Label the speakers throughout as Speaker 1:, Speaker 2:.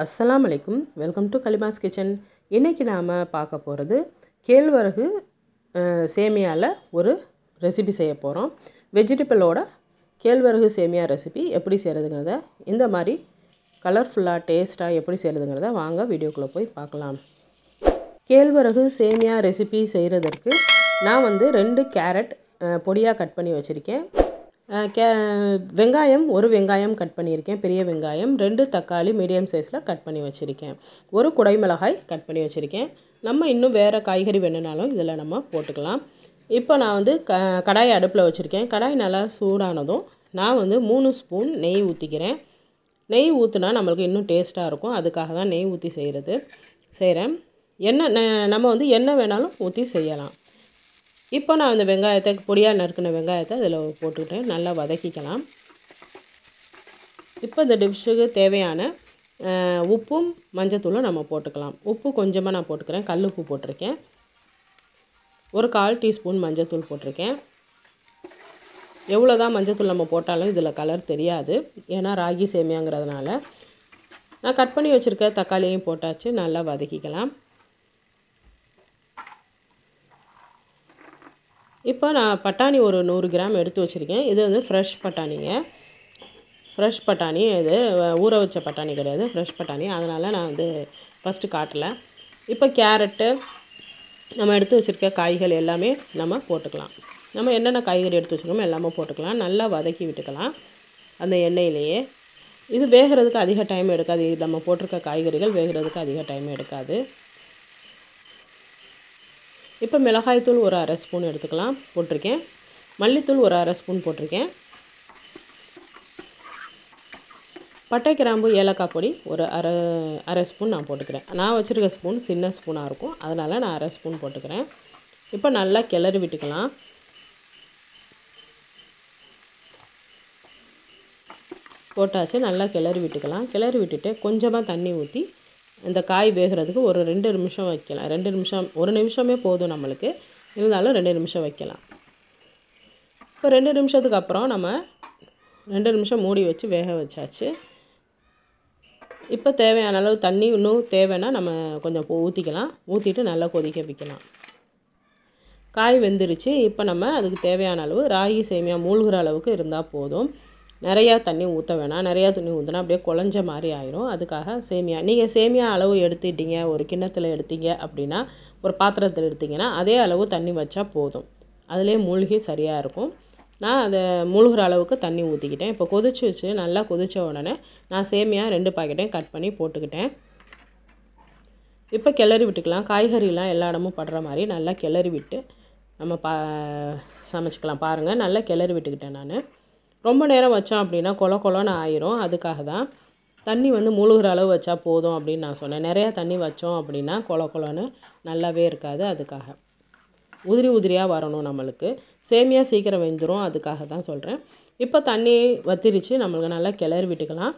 Speaker 1: அஸ்ஸலாமு அலைக்கும் welcome to கலிமாஸ் kitchen இன்றைக்கி நாம் பார்க்க போகிறது கேழ்வரகு அஹ், சேமியாவில் ஒரு ரெசிபி செய்ய போகிறோம் வெஜிடபிளோட கேழ்வரகு சேமியா ரெசிபி எப்படி செய்கிறதுங்கிறத இந்த மாதிரி கலர்ஃபுல்லாக டேஸ்ட்டாக எப்படி செய்கிறதுங்கிறத வாங்க வீடியோக்குள்ளே போய் பார்க்கலாம் கேழ்வரகு சேமியா ரெசிபி செய்கிறதற்கு நான் வந்து ரெண்டு கேரட் பொடியாக கட் பண்ணி வச்சுருக்கேன் அஹ், கே வெங்காயம் ஒரு வெங்காயம் கட் பண்ணியிருக்கேன் பெரிய வெங்காயம் ரெண்டு தக்காளி மீடியம் சைஸில் கட் பண்ணி வச்சுருக்கேன் ஒரு குடைமிளகாய் கட் பண்ணி வச்சுருக்கேன் நம்ம இன்னும் வேறு காய்கறி வேணுனாலும் இதில் நம்ம போட்டுக்கலாம் இப்போ நான் வந்து க கடாய் அடுப்பில் வச்சுருக்கேன் கடாய் நல்லா சூடானதும் நான் வந்து மூணு ஸ்பூன் நெய் ஊற்றிக்கிறேன் நெய் ஊற்றுனா நம்மளுக்கு இன்னும் டேஸ்ட்டாக இருக்கும் அதுக்காக தான் நெய் ஊற்றி செய்கிறது செய்கிறேன் எண்ணெய் ந- நம்ம வந்து எண்ணெய் வேணாலும் ஊற்றி செய்யலாம் இப்போ நான் இந்த வெங்காயத்தை பொடியாக நறுக்கின வெங்காயத்தை அதில் போட்டுக்கிட்டேன் நல்லா வதக்கிக்கலாம் இப்போ இந்த டிஷ்ஷுக்கு தேவையான அஹ், உப்பும் மஞ்சத்தூளும் நம்ம போட்டுக்கலாம் உப்பு கொஞ்சமாக நான் போட்டுக்கிறேன் கல் உப்பு போட்டிருக்கேன் ஒரு கால் டீஸ்பூன் மஞ்சத்தூள் போட்டிருக்கேன் எவ்வளோ தான் மஞ்சத்தூள் நம்ம போட்டாலும் இதில் கலர் தெரியாது ஏன்னா ராகி சேமியாங்கிறதுனால நான் கட் பண்ணி வச்சுருக்க தக்காளியும் போட்டாச்சு நல்லா வதக்கிக்கலாம் இப்போ நான் பட்டாணி ஒரு நூறு கிராம் எடுத்து வச்சுருக்கேன் இது வந்து ஃப்ரெஷ் பட்டாணிங்க ஃப்ரெஷ் பட்டாணி இது அஹ், ஊற வச்ச பட்டாணி கிடையாது ஃப்ரெஷ் பட்டாணி அதனால் நான் வந்து ஃபஸ்ட்டு காட்டல இப்போ கேரட்டு நம்ம எடுத்து வச்சுருக்க காய்கள் எல்லாமே நம்ம போட்டுக்கலாம் நம்ம என்னென்ன காய்கறி எடுத்து வச்சுருக்கோமோ எல்லாமே போட்டுக்கலாம் நல்லா வதக்கி விட்டுக்கலாம் அந்த எண்ணெயிலேயே இது வேகிறதுக்கு அதிக டைம் எடுக்காது இது நம்ம போட்டிருக்க காய்கறிகள் வேகிறதுக்கு அதிக டைம் எடுக்காது இப்போ மிளகாய்த்தூள் ஒரு அரை ஸ்பூன் எடுத்துக்கலாம் போட்டிருக்கேன் மல்லித்தூள் ஒரு அரை ஸ்பூன் போட்டிருக்கேன் பட்டை கிராம்பு ஏலக்காய் பொடி ஒரு அரை அரை ஸ்பூன் நான் போட்டுக்கிறேன் நான் வச்சுருக்க ஸ்பூன் சின்ன ஸ்பூனாக இருக்கும் அதனால் நான் அரை ஸ்பூன் போட்டுக்கிறேன் இப்போ நல்லா கிளறி விட்டுக்கலாம் போட்டாச்சு நல்லா கிளறி விட்டுக்கலாம் கிளறி விட்டுட்டு கொஞ்சமாக தண்ணி ஊற்றி இந்த காய் வேகிறதுக்கு ஒரு ரெண்டு நிமிஷம் வைக்கலாம் ரெண்டு நிமிஷம் ஒரு நிமிஷமே போதும் நம்மளுக்கு இருந்தாலும் ரெண்டு நிமிஷம் வைக்கலாம் இப்போ ரெண்டு நிமிஷத்துக்கு அப்புறம் நம்ம ரெண்டு நிமிஷம் மூடி வச்சு வேக வச்சாச்சு இப்போ தேவையான அளவு தண்ணி இன்னும் தேவைன்னா நம்ம கொஞ்சம் ஊற்றிக்கலாம் ஊற்றிட்டு நல்லா கொதிக்க வைக்கலாம் காய் வெந்துருச்சு இப்போ நம்ம அதுக்கு தேவையான அளவு ராகி சேமியா மூழ்கிற அளவுக்கு இருந்தால் போதும் நிறையா தண்ணி ஊற்ற வேணாம் நிறையா தண்ணி ஊற்றினா அப்படியே குழஞ்ச மாதிரி ஆயிரும் அதுக்காக சேமியா நீங்கள் சேமியா அளவு எடுத்துக்கிட்டீங்க ஒரு கிண்ணத்தில் எடுத்தீங்க அப்படின்னா ஒரு பாத்திரத்தில் எடுத்தீங்கன்னா அதே அளவு தண்ணி வச்சா போதும் அதிலே மூழ்கி சரியாக இருக்கும் நான் அதை மூழ்கிற அளவுக்கு தண்ணி ஊற்றிக்கிட்டேன் இப்போ கொதிச்சு வச்சு நல்லா கொதிச்ச உடனே நான் சேமியா ரெண்டு பாக்கெட்டையும் கட் பண்ணி போட்டுக்கிட்டேன் இப்போ கிளறி விட்டுக்கலாம் காய்கறிலாம் எல்லா இடமும் படுற மாதிரி நல்லா கிளறி விட்டு நம்ம பா சமைச்சிக்கலாம் பாருங்கள் நல்லா கிளறி விட்டுக்கிட்டேன் நான் ரொம்ப நேரம் வச்சோம் அப்படின்னா கொல கொலன்னு ஆயிரும் அதுக்காக தான் தண்ணி வந்து முழுகிற அளவு வச்சா போதும் அப்படின்னு நான் சொன்னேன் நிறையா தண்ணி வச்சோம் அப்படின்னா கொல கொலன்னு நல்லாவே இருக்காது அதுக்காக உதிரி உதிரியாக வரணும் நம்மளுக்கு சேமியா சீக்கிரம் வெந்துடும் அதுக்காக தான் சொல்கிறேன் இப்போ தண்ணி வத்திரிச்சு நம்மளுக்கு நல்லா கிளறி விட்டுக்கலாம்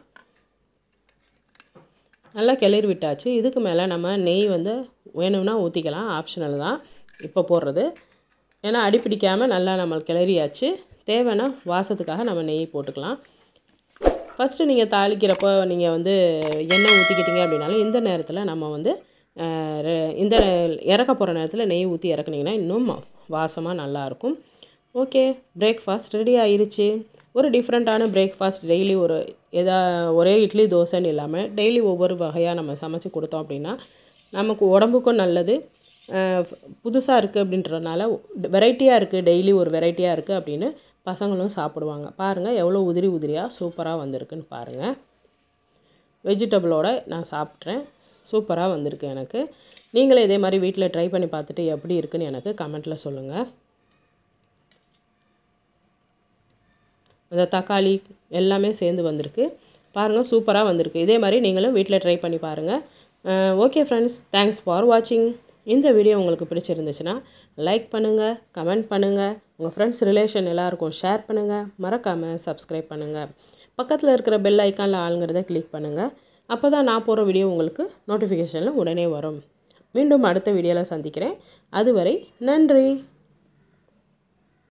Speaker 1: நல்லா கிளறி விட்டாச்சு இதுக்கு மேலே நம்ம நெய் வந்து வேணும்னா ஊற்றிக்கலாம் ஆப்ஷனல் தான் இப்போ போடுறது ஏன்னா அடி பிடிக்காமல் நல்லா நம்ம கிளறியாச்சு தேவைன்னா வாசத்துக்காக நம்ம நெய் போட்டுக்கலாம் ஃபஸ்ட்டு நீங்கள் தாளிக்கிறப்போ நீங்கள் வந்து எண்ணெய் ஊற்றிக்கிட்டீங்க அப்படின்னாலும் இந்த நேரத்தில் நம்ம வந்து அஹ், ரெ- இந்த இறக்க போகிற நேரத்தில் நெய் ஊற்றி இறக்குனீங்கன்னா இன்னும் வாசமாக நல்லாயிருக்கும் ஓகே பிரேக்ஃபாஸ்ட் ரெடி ஆயிருச்சு ஒரு டிஃப்ரெண்ட்டான பிரேக்ஃபாஸ்ட் டெய்லி ஒரு எதா ஒரே இட்லி தோசைன்னு இல்லாமல் டெய்லி ஒவ்வொரு வகையாக நம்ம சமைச்சு கொடுத்தோம் அப்படின்னா நமக்கு உடம்புக்கும் நல்லது புதுசாக இருக்குது அப்படின்றனால வெரைட்டியாக இருக்குது டெய்லி ஒரு வெரைட்டியாக இருக்குது அப்படின்னு பசங்களும் சாப்பிடுவாங்க பாருங்கள் எவ்வளோ உதிரி உதிரியாக சூப்பராக வந்திருக்குன்னு பாருங்கள் வெஜிடபிளோட நான் சாப்பிட்றேன் சூப்பராக வந்திருக்கு எனக்கு நீங்களே இதே மாதிரி வீட்டில் ட்ரை பண்ணி பார்த்துட்டு எப்படி இருக்குன்னு எனக்கு கமெண்ட்டில் சொல்லுங்கள் இந்த தக்காளி எல்லாமே சேர்ந்து வந்திருக்கு பாருங்கள் சூப்பராக வந்திருக்கு இதே மாதிரி நீங்களும் வீட்டில் ட்ரை பண்ணி பாருங்கள் ஓகே ஃப்ரெண்ட்ஸ் தேங்க்ஸ் ஃபார் வாட்சிங் இந்த வீடியோ உங்களுக்கு பிடிச்சிருந்துச்சுன்னா லைக் பண்ணுங்கள் கமெண்ட் பண்ணுங்கள் உங்கள் ஃப்ரெண்ட்ஸ் ரிலேஷன் எல்லாருக்கும் ஷேர் பண்ணுங்கள் மறக்காமல் சப்ஸ்கிரைப் பண்ணுங்கள் பக்கத்தில் இருக்கிற பெல் ஐக்கானில் ஆளுங்கிறத கிளிக் பண்ணுங்கள் அப்போ தான் நான் போகிற வீடியோ உங்களுக்கு நோட்டிஃபிகேஷனில் உடனே வரும் மீண்டும் அடுத்த வீடியோவில் சந்திக்கிறேன் அதுவரை நன்றி